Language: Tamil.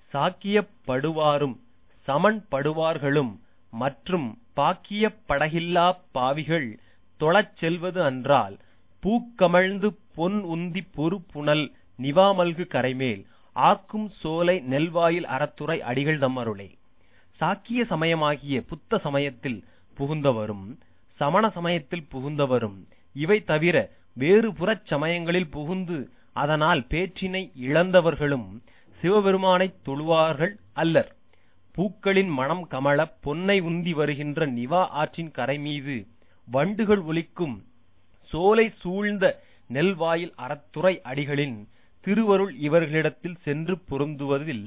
சாக்கியப் படுவாரும் சமன்படுவார்களும் மற்றும் பாக்கியப் படகில்லாப் பாவிகள் தொழச் செல்வது அன்றால் பூக்கமழ்ந்து பொன் உந்திப் பொருபுனல் நிவாமல்கு கரைமேல் ஆக்கும் சோலை நெல்வாயில் அறத்துரை அடிகள் தம் அருளே சாக்கிய சமயமாகிய புத்த சமயத்தில் புகுந்தவரும் சமண சமயத்தில் புகுந்தவரும் இவை தவிர வேறு புறச் சமயங்களில் புகுந்து அதனால் பேற்றினை இழந்தவர்களும் சிவபெருமானைத் தொழுவார்கள் அல்லர் பூக்களின் மணம் கமழப் பொன்னை உந்தி வருகின்ற நிவா ஆற்றின் கரைமீது வண்டுகள் ஒலிக்கும் சோலை சூழ்ந்த நெல்வாயில் அறத்துரை அடிகளின் திருவருள் இவர்களிடத்தில் சென்று பொருந்துவதில்